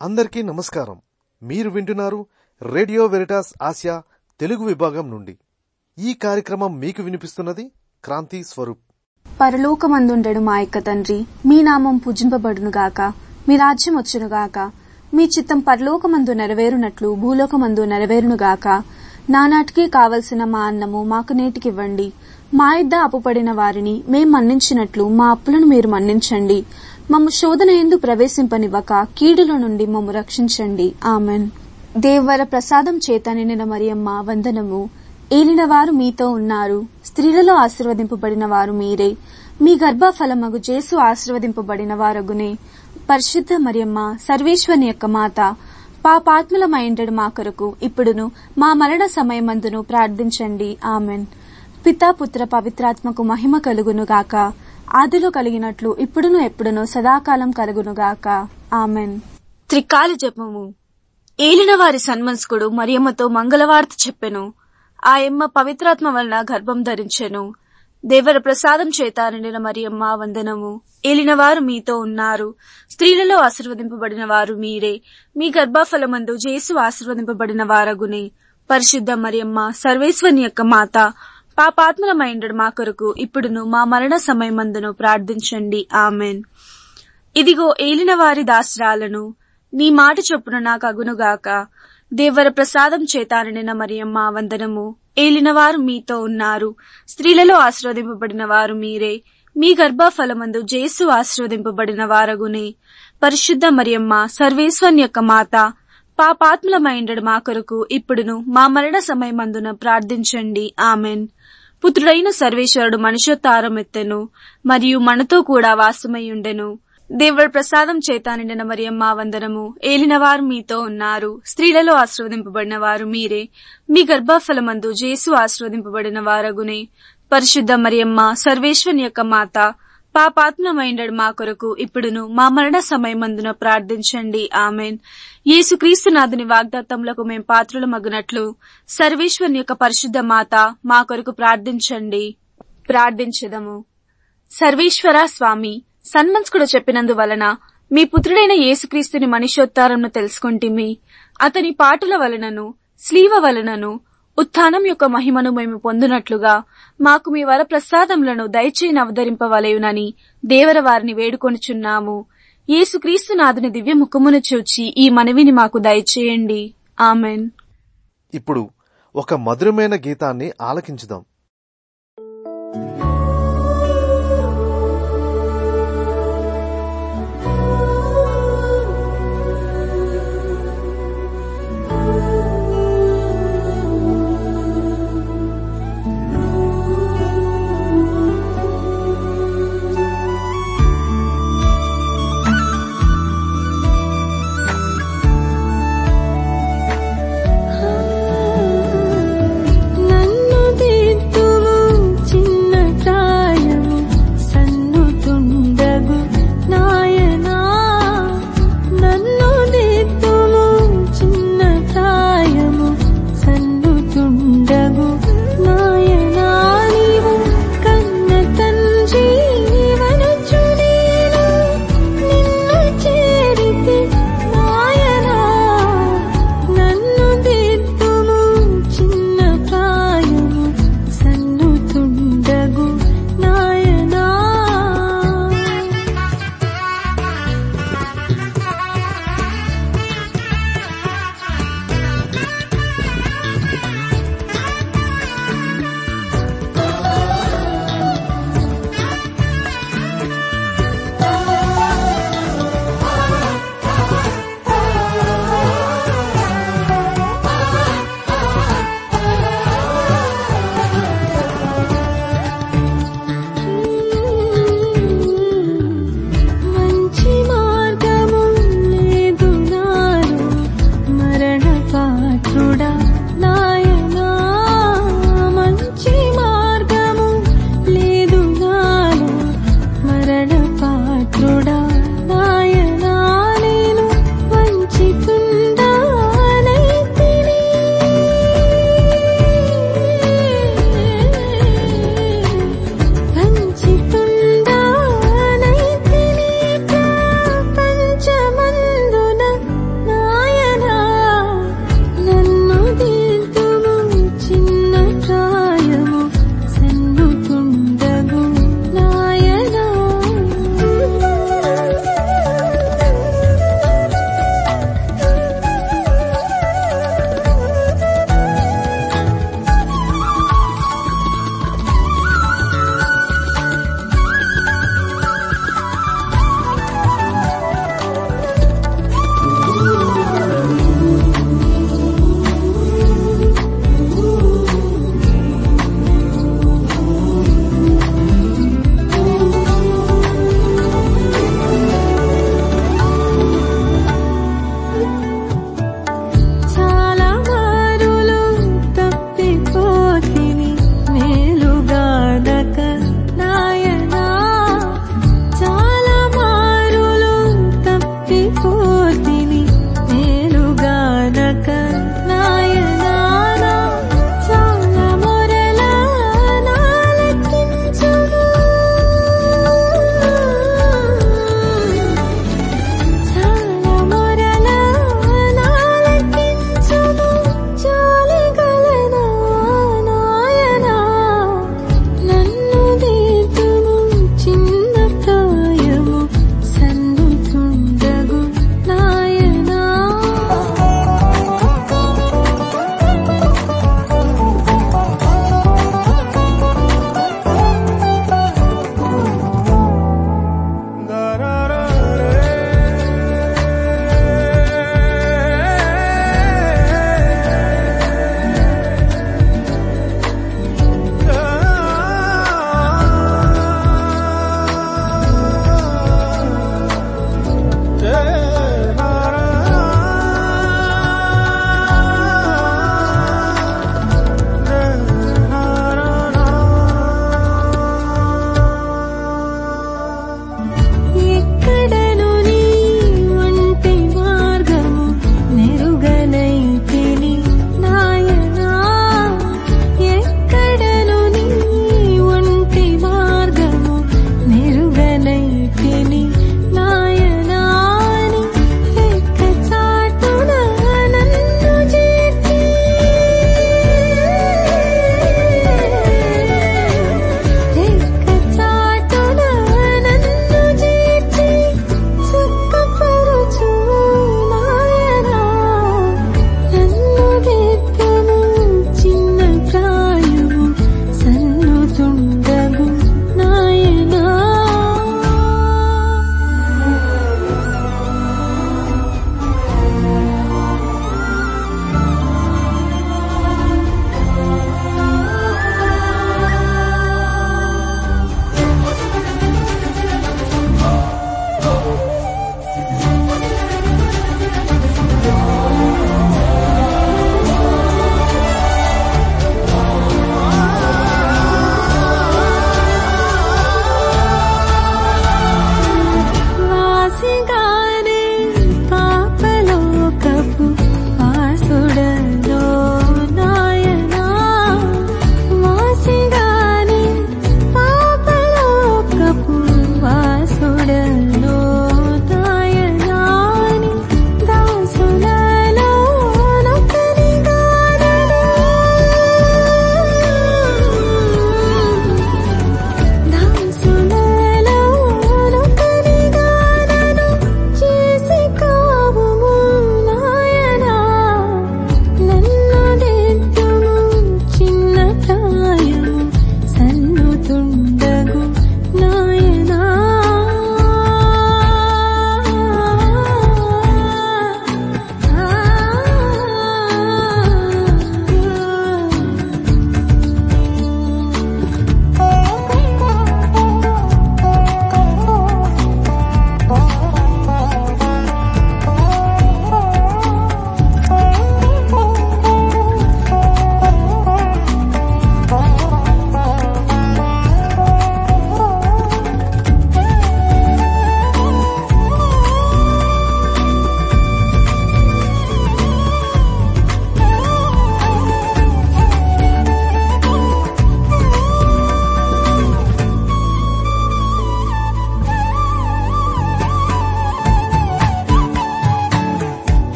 అందరికీ నమస్కారం మీరు వింటున్నారు రేడియో వెరిటాస్ ఆసియా తెలుగు విభాగం నుండి ఈ కార్యక్రమం మీకు వినిపిస్తున్నది క్రాంతి స్వరూప్ పరలోకమందుండెడు మా యొక్క తండ్రి మీ నామం పూజింపబడునుగాక మీ రాజ్యం వచ్చునుగాక మీ చిత్తం పరలోకమందు నెరవేరునట్లు భూలోకమందు నెరవేరునుగాక నానాటికి కావలసిన మా అన్నము మాకు నేటికివ్వండి మా ఇద్ద అప్పుపడిన వారిని మేం మన్నించినట్లు మా అప్పులను మీరు మన్నించండి మమ్ము శోధన ఎందు ప్రవేశింపనివ్వక కీడుల నుండి మమ్ము రక్షించండి ఆమెన్ దేవర ప్రసాదం చేత నిండిన మరియమ్మ వందనము ఏలిన వారు మీతో ఉన్నారు స్త్రీలలో ఆశీర్వదింపబడిన వారు మీరే మీ గర్భఫలమగు జేసు ఆశీర్వదింపబడిన వారగునే పరిశుద్ధ మరియమ్మ సర్వేశ్వని యొక్క మాత పాపాత్ములమైండడు మా కొరకు ఇప్పుడును మా మరణ సమయమందును ప్రార్థించండి ఆమెన్ పితా పుత్ర పవిత్రాత్మకు మహిమ కలుగును గాక ఆదిలో కలిగినట్లు ఇప్పుడును ఎప్పుడును సదాకాలం కలుగునుగాక ఆమెన్ త్రికాల జపము ఏలిన వారి సన్మన్స్కుడు మరియమ్మతో మంగళవార్త చెప్పెను ఆయమ్మ పవిత్రాత్మ వలన గర్భం ధరించెను దేవర ప్రసాదం చేత నిండిన మరియమ్మ వందనము ఏలినవారు మీతో ఉన్నారు స్త్రీలలో ఆశీర్వదింపబడిన వారు మీరే మీ గర్భఫలమందు జేసు ఆశీర్వదింపబడిన వారగునే పరిశుద్ధ మరియమ్మ సర్వేశ్వని యొక్క మాత పాపాత్మలమైండడు మా కొరకు ఇప్పుడును మా మరణ సమయమందును ప్రార్థించండి ఆమెన్ ఇదిగో ఏలిన వారి దాసరాలను నీ మాట చొప్పున నాకు అగునుగాక దేవర ప్రసాదం చేతాననిన మరియమ్మ వందనము ఏలినవారు మీతో ఉన్నారు స్త్రీలలో ఆశీర్వదింపబడిన వారు మీరే మీ గర్భఫలమందు జేసు ఆశీర్వదింపబడిన వారగునే పరిశుద్ధ మరియమ్మ సర్వేశ్వన్ యొక్క మాత పాపాత్ములమైండడు మా కొరకు ఇప్పుడును మా మరణ సమయమందున ప్రార్థించండి ఆమెన్ పుత్రుడైన సర్వేశ్వరుడు మనుషోత్తారం ఎత్తెను మరియు మనతో కూడా వాసమై ఉండెను దేవుడి ప్రసాదం చేత నిండిన మరియమ్మ వందనము ఏలినవారు మీతో ఉన్నారు స్త్రీలలో ఆశీర్వదింపబడిన వారు మీరే మీ గర్భఫలమందు జేసు ఆశీర్వదింపబడిన వారగునే పరిశుద్ధ మరియమ్మ సర్వేశ్వని యొక్క మాత పాపాత్మమైండడు మా కొరకు ఇప్పుడును మా మరణ సమయమందున ప్రార్థించండి ఆమెన్ యేసుక్రీస్తునాథుని వాగ్దాత్తములకు మేం పాత్రుల మగునట్లు సర్వేశ్వరుని యొక్క పరిశుద్ధ మాత మా కొరకు ప్రార్థించండి ప్రార్థించదము సర్వేశ్వర స్వామి సన్మంస్కుడు చెప్పినందువలన మీ పుత్రుడైన యేసుక్రీస్తుని మనుష్యోత్తారంను తెలుసుకుంటిమి అతని పాటుల వలనను స్లీవ వలనను ఉత్థానం యొక్క మహిమను మేము పొందునట్లుగా మాకు మీ వర ప్రసాదములను దయచేయి అవతరింపవలయునని దేవర వారిని వేడుకొనుచున్నాము యేసుక్రీస్తు నాథుని దివ్య ముఖమును చూచి ఈ మనవిని మాకు దయచేయండి ఆమెన్ ఇప్పుడు ఒక మధురమైన గీతాన్ని ఆలకించుదాం నన్ను దిద్దు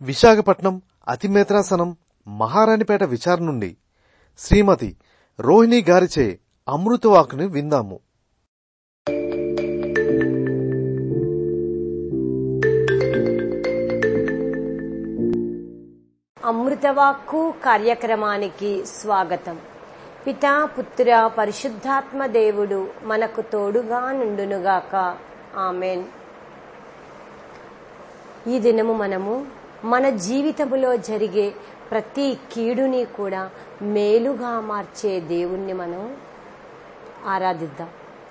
విశాఖపట్నం అతిమేత్రాసనం మహారాణిపేట విచారణ నుండి శ్రీమతి రోహిణి గారిచే అమృతవాకుని విందాము అమృతవాక్కు కార్యక్రమానికి స్వాగతం పితా పుత్ర పరిశుద్ధాత్మ దేవుడు మనకు తోడుగా నుండునుగాక ఆమెన్ ఈ దినము మనము మన జీవితములో జరిగే ప్రతి కీడుని కూడా మేలుగా మార్చే దేవుణ్ణి మనం ఆరాధిద్దాం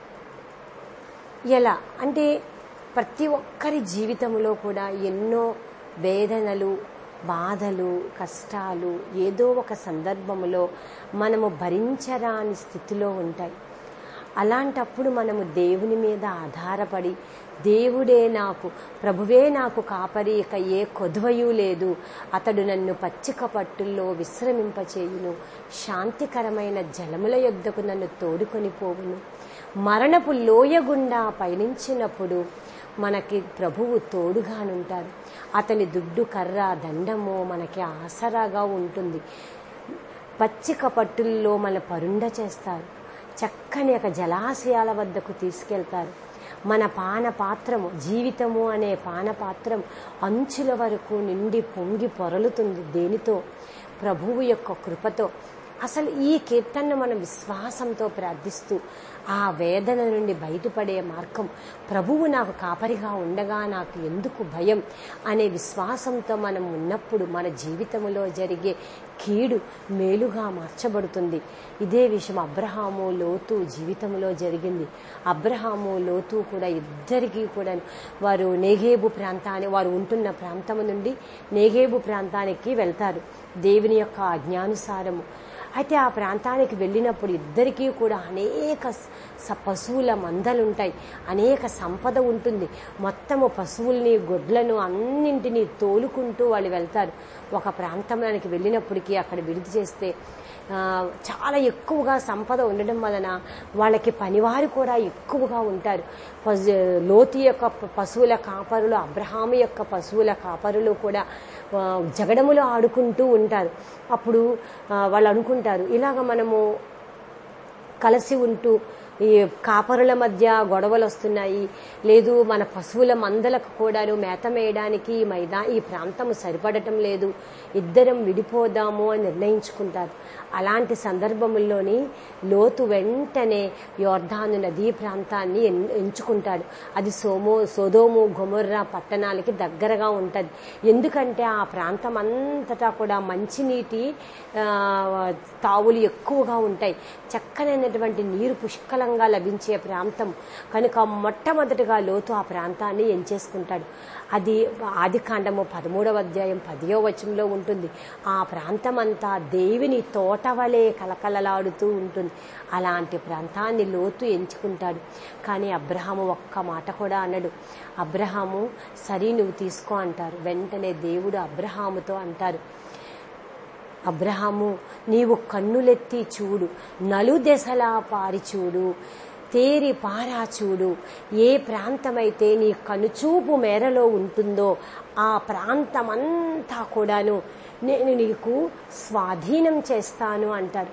ఎలా అంటే ప్రతి ఒక్కరి జీవితంలో కూడా ఎన్నో వేదనలు బాధలు కష్టాలు ఏదో ఒక సందర్భములో మనము భరించరాని స్థితిలో ఉంటాయి అలాంటప్పుడు మనము దేవుని మీద ఆధారపడి దేవుడే నాకు ప్రభువే నాకు కాపరి ఇక ఏ కొదువయు లేదు అతడు నన్ను పచ్చిక పట్టుల్లో విశ్రమింపచేయును శాంతికరమైన జలముల యొద్దకు నన్ను తోడుకొని పోవును మరణపు లోయ గుండా పయనించినప్పుడు మనకి ప్రభువు తోడుగానుంటారు అతని దుడ్డు కర్ర దండము మనకి ఆసరాగా ఉంటుంది పచ్చిక పట్టుల్లో మన పరుండ చేస్తారు చక్కని ఒక జలాశయాల వద్దకు తీసుకెళ్తారు మన పాన పాత్రము జీవితము అనే పాన పాత్రం అంచుల వరకు నిండి పొంగి పొరలుతుంది దేనితో ప్రభువు యొక్క కృపతో అసలు ఈ కీర్తనను మనం విశ్వాసంతో ప్రార్థిస్తూ ఆ వేదన నుండి బయటపడే మార్గం ప్రభువు నాకు కాపరిగా ఉండగా నాకు ఎందుకు భయం అనే విశ్వాసంతో మనం ఉన్నప్పుడు మన జీవితంలో జరిగే కీడు మేలుగా మార్చబడుతుంది ఇదే విషయం అబ్రహాము లోతు జీవితంలో జరిగింది అబ్రహాము లోతు కూడా ఇద్దరికీ కూడా వారు నేగేబు ప్రాంతాన్ని వారు ఉంటున్న ప్రాంతం నుండి నేగేబు ప్రాంతానికి వెళ్తారు దేవుని యొక్క అజ్ఞానుసారము అయితే ఆ ప్రాంతానికి వెళ్ళినప్పుడు ఇద్దరికీ కూడా అనేక స- పశువుల మందలుంటాయి అనేక సంపద ఉంటుంది మొత్తము పశువుల్ని గొడ్లను అన్నింటినీ తోలుకుంటూ వాళ్ళు వెళ్తారు ఒక ప్రాంతానికి వెళ్ళినప్పటికీ అక్కడ విడిది చేస్తే ఆ, చాలా ఎక్కువగా సంపద ఉండడం వలన వాళ్ళకి పనివారు కూడా ఎక్కువగా ఉంటారు పశు- లోతు యొక్క ప- పశువుల కాపరులు అబ్రహాము యొక్క పశువుల కాపరులు కూడా ఆ, జగడములో ఆడుకుంటూ ఉంటారు అప్పుడు ఆ, వాళ్ళు అనుకుంటారు ఇలాగ మనము కలిసి ఉంటూ ఈ కాపరుల మధ్య గొడవలు వస్తున్నాయి లేదు మన పశువుల మందలకు కూడాను మేత మేయడానికి ఈ మైదా ఈ ప్రాంతం సరిపడటం లేదు ఇద్దరం విడిపోదాము అని నిర్ణయించుకుంటారు అలాంటి సందర్భముల్లోని లోతు వెంటనే యోర్ధాను నదీ ప్రాంతాన్ని ఎన్- ఎంచుకుంటాడు అది సోమో సోదోము గొమొర్రా పట్టణాలకి దగ్గరగా ఉంటుంది ఎందుకంటే ఆ ప్రాంతం అంతటా కూడా మంచినీటి ఆ, తావులు ఎక్కువగా ఉంటాయి చక్కనైనటువంటి నీరు పుష్కలంగా లభించే ప్రాంతం కనుక మొట్టమొదటిగా లోతు ఆ ప్రాంతాన్ని ఎంచేసుకుంటాడు అది ఆది కాండము పదమూడవ అధ్యాయం పదియో వచనంలో ఉంటుంది ఆ ప్రాంతం అంతా దేవిని తోట వలె కలకలలాడుతూ ఉంటుంది అలాంటి ప్రాంతాన్ని లోతు ఎంచుకుంటాడు కానీ అబ్రహాము ఒక్క మాట కూడా అన్నాడు అబ్రహాము సరి నువ్వు తీసుకో అంటారు వెంటనే దేవుడు అబ్రహాముతో అంటారు అబ్రహాము నీవు కన్నులెత్తి చూడు నలుదెసలా పారి చూడు తేరి పారా చూడు ఏ ప్రాంతమైతే నీ కనుచూపు మేరలో ఉంటుందో ఆ ప్రాంతమంతా కూడాను నేను నీకు స్వాధీనం చేస్తాను అంటారు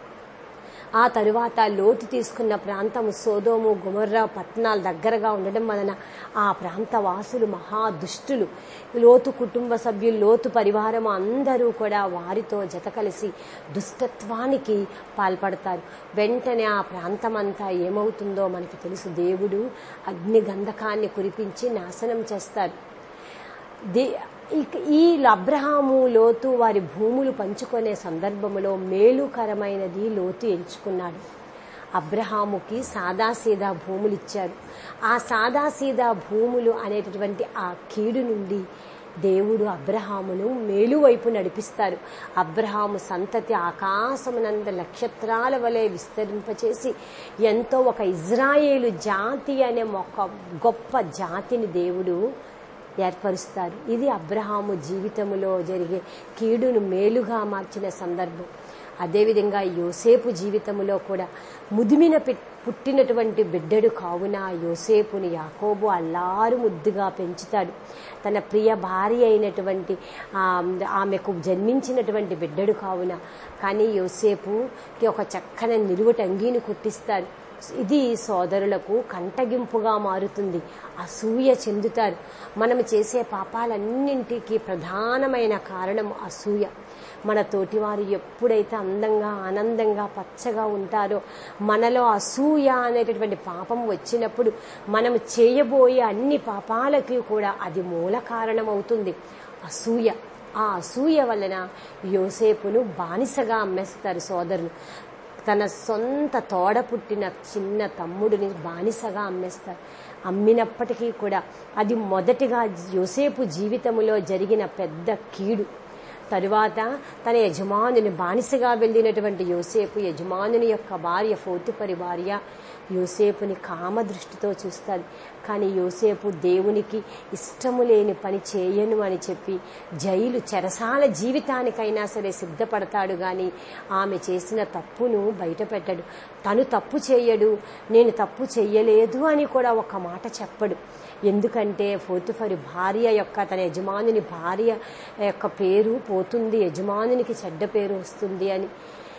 ఆ తరువాత లోతు తీసుకున్న ప్రాంతం సోదోము గుమర్రా పట్టణాల దగ్గరగా ఉండడం వలన ఆ ప్రాంత వాసులు మహా దుష్టులు లోతు కుటుంబ సభ్యులు లోతు పరివారం అందరూ కూడా వారితో జత కలిసి దుష్టత్వానికి పాల్పడతారు వెంటనే ఆ ప్రాంతం అంతా ఏమవుతుందో మనకి తెలుసు దేవుడు అగ్ని గంధకాన్ని కురిపించి నాశనం చేస్తారు దే ఇక ఈ అబ్రహాము లోతు వారి భూములు పంచుకునే సందర్భంలో మేలుకరమైనది లోతు ఎంచుకున్నాడు అబ్రహాముకి సాదాసీదా భూములు ఇచ్చారు ఆ సాదాసీదా భూములు అనేటటువంటి ఆ కీడు నుండి దేవుడు అబ్రహామును మేలు వైపు నడిపిస్తారు అబ్రహాము సంతతి ఆకాశమునంద నక్షత్రాల వలె విస్తరింపచేసి ఎంతో ఒక ఇజ్రాయేలు జాతి అనే ఒక గొప్ప జాతిని దేవుడు ఏర్పరుస్తారు ఇది అబ్రహాము జీవితంలో జరిగే కీడును మేలుగా మార్చిన సందర్భం అదేవిధంగా యోసేపు జీవితంలో కూడా ముదిమిన పిట్- పుట్టినటువంటి బిడ్డడు కావున యోసేపుని యాకోబు అల్లారు ముద్దుగా పెంచుతాడు తన ప్రియ భార్య అయినటువంటి ఆ, ఆమెకు జన్మించినటువంటి బిడ్డడు కావున కానీ యోసేపుకి ఒక చక్కని నిలువుటంగీని కుట్టిస్తారు ఇది సోదరులకు కంటగింపుగా మారుతుంది అసూయ చెందుతారు మనం చేసే పాపాలన్నింటికి ప్రధానమైన కారణం అసూయ మన తోటివారు ఎప్పుడైతే అందంగా ఆనందంగా పచ్చగా ఉంటారో మనలో అసూయ అనేటటువంటి పాపం వచ్చినప్పుడు మనం చేయబోయే అన్ని పాపాలకి కూడా అది మూల కారణం అవుతుంది అసూయ ఆ అసూయ వలన యోసేపును బానిసగా అమ్మేస్తారు సోదరులు తన సొంత తోడ పుట్టిన చిన్న తమ్ముడిని బానిసగా అమ్మేస్తారు అమ్మినప్పటికీ కూడా అది మొదటిగా యోసేపు జీవితంలో జరిగిన పెద్ద కీడు తరువాత తన యజమానుని బానిసగా వెళ్ళినటువంటి యోసేపు యజమానుని యొక్క భార్య ఫోతిపరి భార్య యోసేపుని కామ దృష్టితో చూస్తాడు కానీ యోసేపు దేవునికి ఇష్టము లేని పని చేయను అని చెప్పి జైలు చెరసాల జీవితానికైనా సరే సిద్ధపడతాడు గాని ఆమె చేసిన తప్పును బయటపెట్టడు తను తప్పు చేయడు నేను తప్పు చెయ్యలేదు అని కూడా ఒక మాట చెప్పడు ఎందుకంటే ఫోతుఫరి భార్య యొక్క తన యజమానుని భార్య యొక్క పేరు పోతుంది యజమానునికి చెడ్డ పేరు వస్తుంది అని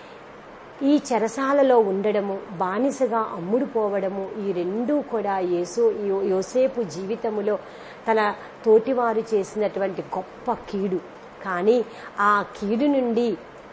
ఈ చెరసాలలో ఉండడము బానిసగా అమ్ముడుపోవడము ఈ రెండూ కూడా యేసు యో- యోసేపు జీవితములో తన తోటివారు చేసినటువంటి గొప్ప కీడు కానీ ఆ కీడు నుండి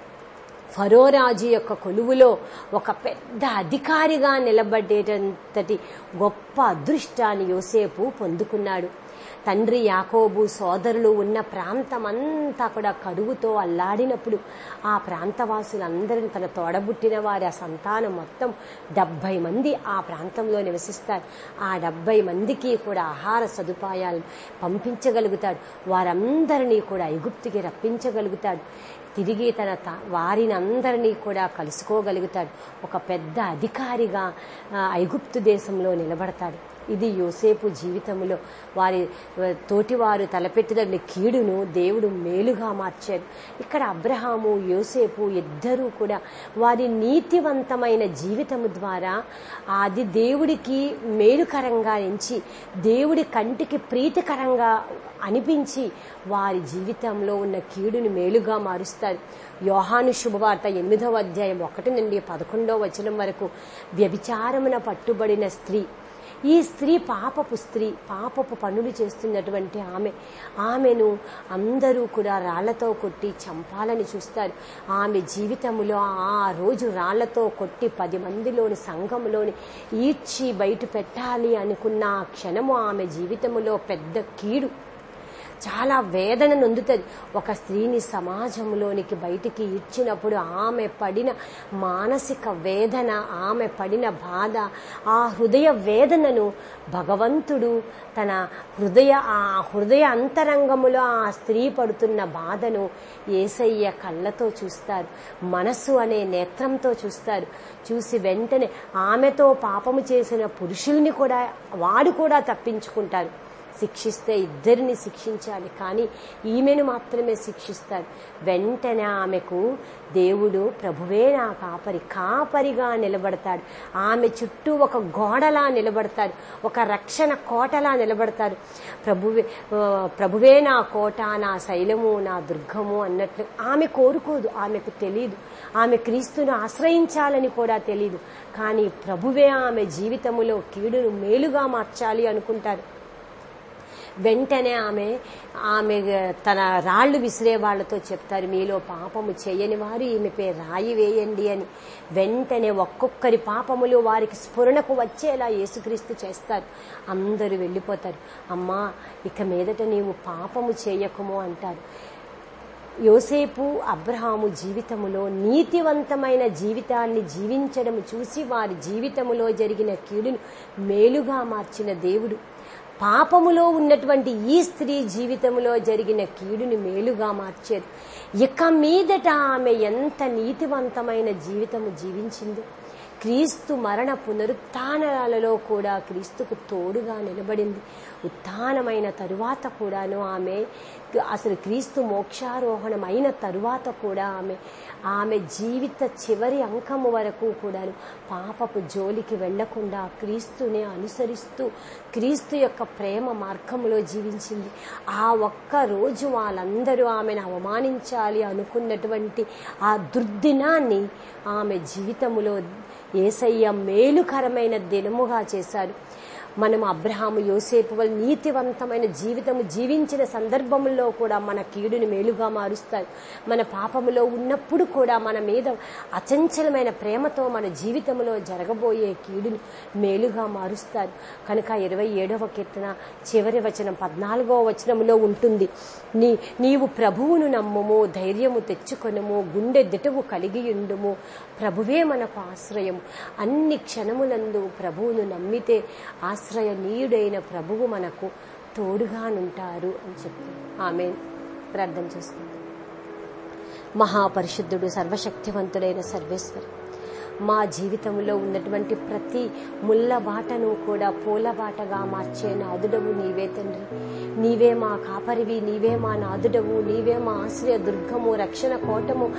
ఫరోరాజు యొక్క కొలువులో ఒక పెద్ద అధికారిగా నిలబడేటంతటి గొప్ప అదృష్టాన్ని యోసేపు పొందుకున్నాడు తండ్రి యాకోబు సోదరులు ఉన్న ప్రాంతమంతా కూడా కరువుతో అల్లాడినప్పుడు ఆ ప్రాంతవాసులందరిని తన తోడబుట్టిన వారి ఆ సంతానం మొత్తం డెబ్బై మంది ఆ ప్రాంతంలో నివసిస్తారు ఆ డెబ్బై మందికి కూడా ఆహార సదుపాయాలు పంపించగలుగుతాడు వారందరినీ కూడా ఐగుప్తికి రప్పించగలుగుతాడు తిరిగి తన త- వారిని అందరినీ కూడా కలుసుకోగలుగుతాడు ఒక పెద్ద అధికారిగా ఆ, ఐగుప్తు దేశంలో నిలబడతాడు ఇది యోసేపు జీవితంలో వారి ఆ, తోటివారు తలపెట్టిన కీడును దేవుడు మేలుగా మార్చాడు ఇక్కడ అబ్రహాము యోసేపు ఇద్దరూ కూడా వారి నీతివంతమైన జీవితము ద్వారా అది దేవుడికి మేలుకరంగా ఎంచి దేవుడి కంటికి ప్రీతికరంగా అనిపించి వారి జీవితంలో ఉన్న కీడుని మేలుగా మారుస్తారు యోహాను శుభవార్త ఎనిమిదవ అధ్యాయం ఒకటి నుండి పదకొండవ వచనం వరకు వ్యభిచారమున పట్టుబడిన స్త్రీ ఈ స్త్రీ పాపపు స్త్రీ పాపపు పనులు చేస్తున్నటువంటి ఆమె ఆమెను అందరూ కూడా రాళ్లతో కొట్టి చంపాలని చూస్తారు ఆమె జీవితంలో ఆ రోజు రాళ్లతో కొట్టి పది మందిలోని సంఘములోని ఈడ్చి బయట పెట్టాలి అనుకున్న ఆ క్షణము ఆమె జీవితంలో పెద్ద కీడు చాలా వేదన నొందుతుంది ఒక స్త్రీని సమాజంలోనికి బయటికి ఇచ్చినప్పుడు ఆమె పడిన మానసిక వేదన ఆమె పడిన బాధ ఆ హృదయ వేదనను భగవంతుడు తన హృదయ ఆ హృదయ అంతరంగములో ఆ స్త్రీ పడుతున్న బాధను ఏసయ్య కళ్ళతో చూస్తారు మనస్సు అనే నేత్రంతో చూస్తారు చూసి వెంటనే ఆమెతో పాపము చేసిన పురుషుల్ని కూడా వాడు కూడా తప్పించుకుంటారు శిక్షిస్తే ఇద్దరిని శిక్షించాలి కానీ ఈమెను మాత్రమే శిక్షిస్తాడు వెంటనే ఆమెకు దేవుడు ప్రభువే నా కాపరి కాపరిగా నిలబడతాడు ఆమె చుట్టూ ఒక గోడలా నిలబడతాడు ఒక రక్షణ కోటలా నిలబడతాడు ప్రభువే ఆ, ప్రభువే నా కోట నా శైలము నా దుర్గము అన్నట్లు ఆమె కోరుకోదు ఆమెకు తెలియదు ఆమె క్రీస్తును ఆశ్రయించాలని కూడా తెలియదు కానీ ప్రభువే ఆమె జీవితములో కీడును మేలుగా మార్చాలి అనుకుంటారు వెంటనే ఆమె ఆమె తన రాళ్లు విసిరే వాళ్లతో చెప్తారు మీలో పాపము చేయని వారు ఈమెపై రాయి వేయండి అని వెంటనే ఒక్కొక్కరి పాపములు వారికి స్ఫురణకు వచ్చేలా యేసుక్రీస్తు చేస్తారు అందరూ వెళ్ళిపోతారు అమ్మా ఇక మీదట నీవు పాపము చేయకము అంటారు యోసేపు అబ్రహాము జీవితములో నీతివంతమైన జీవితాన్ని జీవించడం చూసి వారి జీవితములో జరిగిన కీడును మేలుగా మార్చిన దేవుడు పాపములో ఉన్నటువంటి ఈ స్త్రీ జీవితంలో జరిగిన కీడుని మేలుగా మార్చారు ఇక మీదట ఆమె ఎంత నీతివంతమైన జీవితము జీవించిందో క్రీస్తు మరణ పునరుత్నాలలో కూడా క్రీస్తుకు తోడుగా నిలబడింది ఉత్థానమైన తరువాత కూడాను ఆమె అసలు క్రీస్తు మోక్షారోహణం అయిన తరువాత కూడా ఆమె ఆమె జీవిత చివరి అంకము వరకు కూడాను పాపపు జోలికి వెళ్లకుండా క్రీస్తుని అనుసరిస్తూ క్రీస్తు యొక్క ప్రేమ మార్గములో జీవించింది ఆ ఒక్క రోజు వాళ్ళందరూ ఆమెను అవమానించాలి అనుకున్నటువంటి ఆ దుర్దినాన్ని ఆమె జీవితములో ఏసయ్య మేలుకరమైన దినముగా చేశాడు మనం అబ్రహాము యోసేపు వల్ల నీతివంతమైన జీవితము జీవించిన సందర్భంలో కూడా మన కీడుని మేలుగా మారుస్తారు మన పాపములో ఉన్నప్పుడు కూడా మన మీద అచంచలమైన ప్రేమతో మన జీవితంలో జరగబోయే కీడుని మేలుగా మారుస్తారు కనుక ఇరవై ఏడవ కీర్తన చివరి వచనం పద్నాలుగవ వచనంలో ఉంటుంది నీ నీవు ప్రభువును నమ్ముము ధైర్యము తెచ్చుకొనము గుండె దిటవు కలిగి ఉండుము ప్రభువే మనకు ఆశ్రయం అన్ని క్షణములందు ప్రభువును నమ్మితే ఆశ్రయనీయుడైన ప్రభువు మనకు తోడుగానుంటారు అని చెప్తారు ఆమె ప్రార్థన చేసుకుంటాం మహాపరిశుద్ధుడు సర్వశక్తివంతుడైన సర్వేశ్వరి మా జీవితంలో ఉన్నటువంటి ప్రతి ముళ్ళ బాటను కూడా పూల బాటగా మార్చే నాదుడవు నీవే తండ్రి నీవే మా కాపరివి నీవే మా నాదుడవు నీవే మా ఆశ్రయ దుర్గము రక్షణ కోటము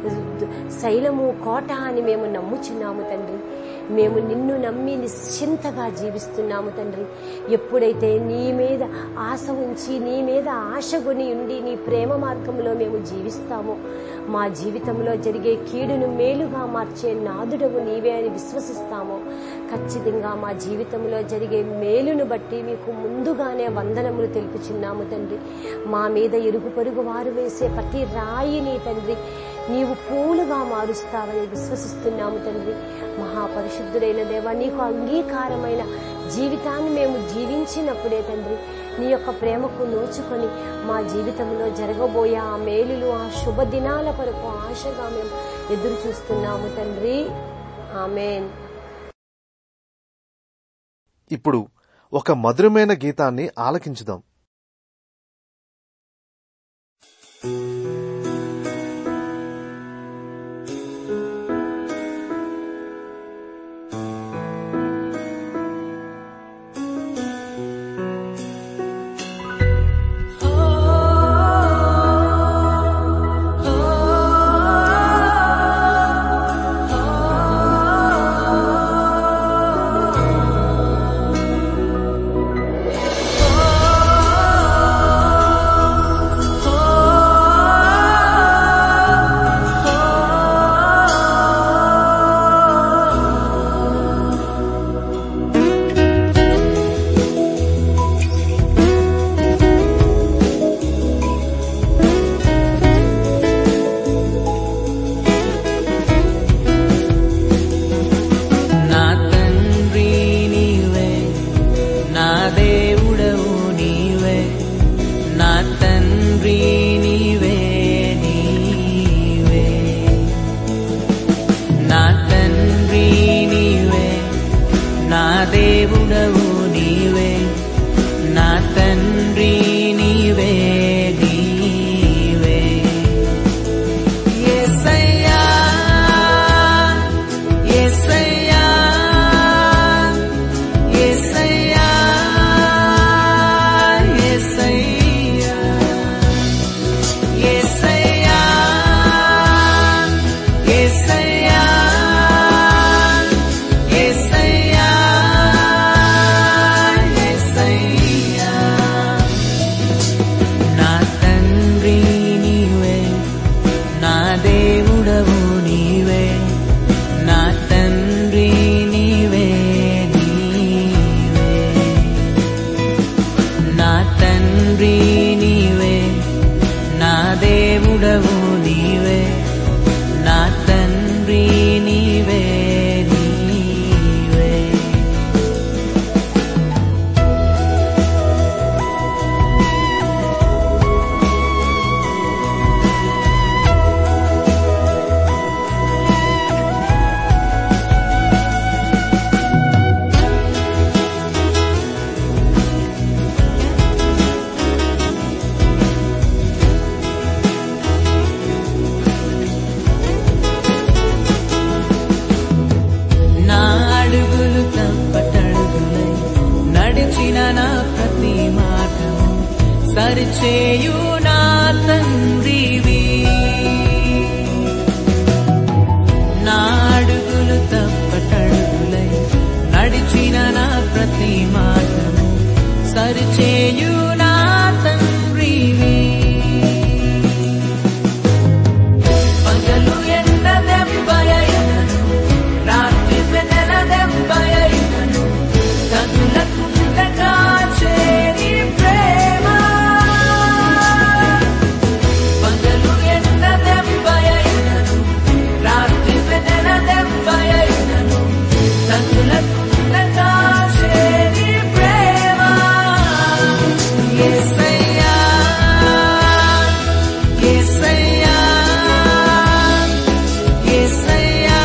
శైలము కోట అని మేము నమ్ముచున్నాము తండ్రి మేము నిన్ను నమ్మి నిశ్చింతగా జీవిస్తున్నాము తండ్రి ఎప్పుడైతే నీ మీద ఆశ ఉంచి నీ మీద ఆశగొని ఉండి నీ ప్రేమ మార్గంలో మేము జీవిస్తామో మా జీవితంలో జరిగే కీడును మేలుగా మార్చే నాదుడవు నీవే అని విశ్వసిస్తామో ఖచ్చితంగా మా జీవితంలో జరిగే మేలును బట్టి మీకు ముందుగానే వందనములు తెలుపుచున్నాము తండ్రి మా మీద ఇరుగు పొరుగు వారు వేసే ప్రతి రాయిని తండ్రి నీవు పూలుగా మారుస్తావని విశ్వసిస్తున్నాము తండ్రి మహాపరిశుద్ధుడైన దేవ నీకు అంగీకారమైన జీవితాన్ని మేము జీవించినప్పుడే తండ్రి నీ యొక్క ప్రేమకు నోచుకొని మా జీవితంలో జరగబోయే ఆ మేలులు ఆ శుభ దినాల కొరకు ఆశగా మేము ఎదురు చూస్తున్నాము తండ్రి ఆమెన్ ఇప్పుడు ఒక మధురమైన గీతాన్ని ఆలకించుదాం నా తండ్రి నీవే నా దేవుడవు నీవే నా తండ్రి నీవే నీవే నా తండ్రి నీవే నా దేవుడవు నీవే నా తండ్రి నీవే నీవే యేసయ్యా యేసయ్యా యేసయ్యా యేసయ్యా యేసయ్యా యేసయ్యా యేసయ్యా యేసయ్యా నా తండ్రి నీవే నా దేవుడవు నీవే నా తండ్రి నీవే నీవే నా తండ్రి నీవే నా దేవుడవు నీవే నా తండ్రి నీవే నీవే తండ్రివి నా అడుగులు తప్పటడుగులై నడిచిన నా ప్రతి మాటను సరిచేయు నా తండ్రివి పగలు ఎండ దెబ్బయైనను రాత్రి వెన్నెల దెబ్బయైనను కనులకుండగా చేరి ప్రేమ పగలు ఎండ దెబ్బయైనను రాత్రి వెన్నెల దెబ్బయైనను కనులకుండగా చేరి ప్రేమ యేసయ్యా యేసయ్యా యేసయ్యా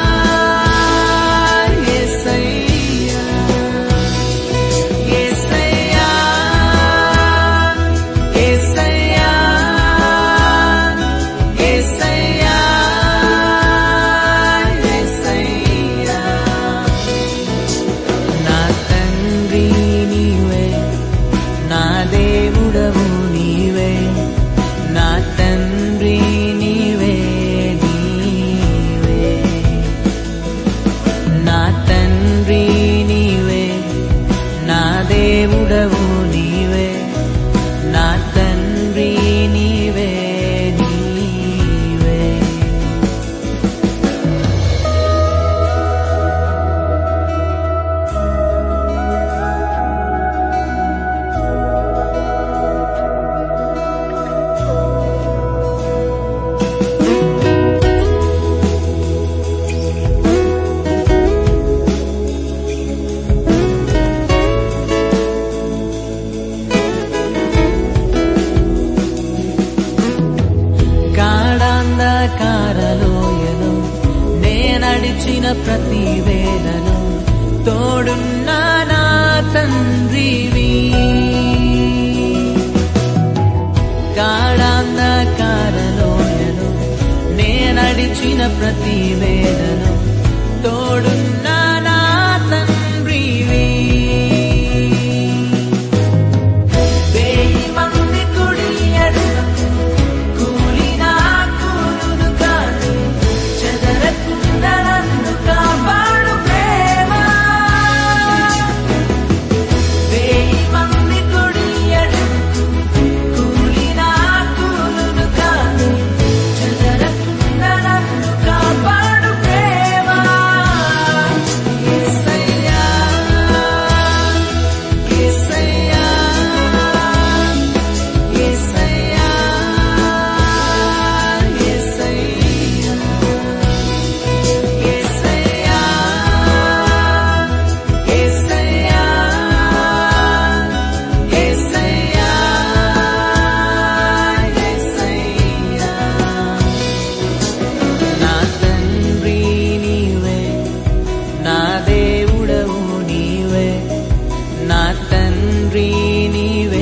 యేసయ్యా యేసయ్యా యేసయ్యా యేసయ్యా యేసయ్యా నా తండ్రి నీవే నా దేవుడవు నీవే నా తండ్రి నీవే నీవే నా తండ్రి నీవే నా దేవుడవు నీవే నా తండ్రి నీవే నీవే కాడాంధకారలోయలో నే నడిచిన ప్రతి వేళలో తోడున్నా నా తండ్రివి కాడాంధకారలోయలో నే నడిచిన ప్రతి వేళలో తోడున్నా నా తండ్రివి వేయి మంది కుడి ఎడమకు కూలినా కూలును కాదు చెదరకుండా నన్ను కాపాడు ప్రేమ వేయి మంది కుడి ఎడమకు కూలినా కూలును కాదు చెదరకుండా నన్ను కాపాడు ప్రేమ యేసయ్యా యేసయ్యా యేసయ్యా యేసయ్యా యేసయ్యా యేసయ్యా యేసయ్యా యేసయ్యా నా తండ్రి నీవే నా దేవుడవు నీవే నా తండ్రి నీవే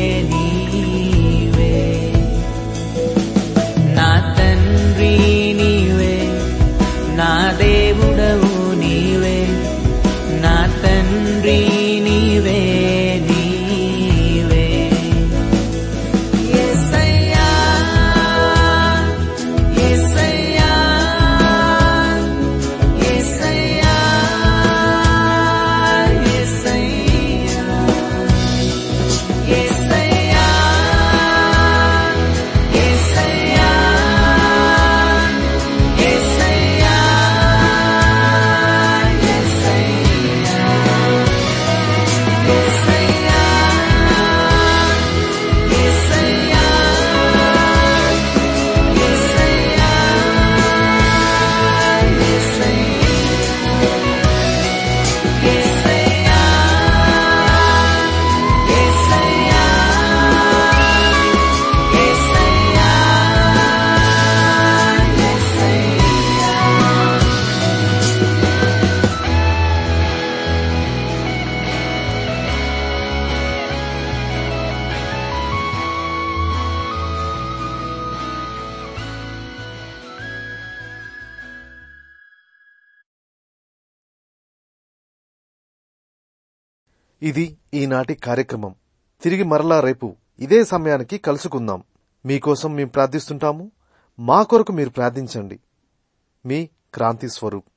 నీవే నా తండ్రి నీవే నా దేవుడవు నీవే నా తండ్రి నీవే నీవే యేసయ్యా యేసయ్యా యేసయ్యా యేసయ్యా యేసయ్యా యేసయ్యా యేసయ్యా ఇది ఈనాటి కార్యక్రమం తిరిగి మరలా రేపు ఇదే సమయానికి కలుసుకుందాం మీకోసం మేము ప్రార్థిస్తుంటాము మా కొరకు మీరు ప్రార్థించండి మీ క్రాంతి స్వరూప్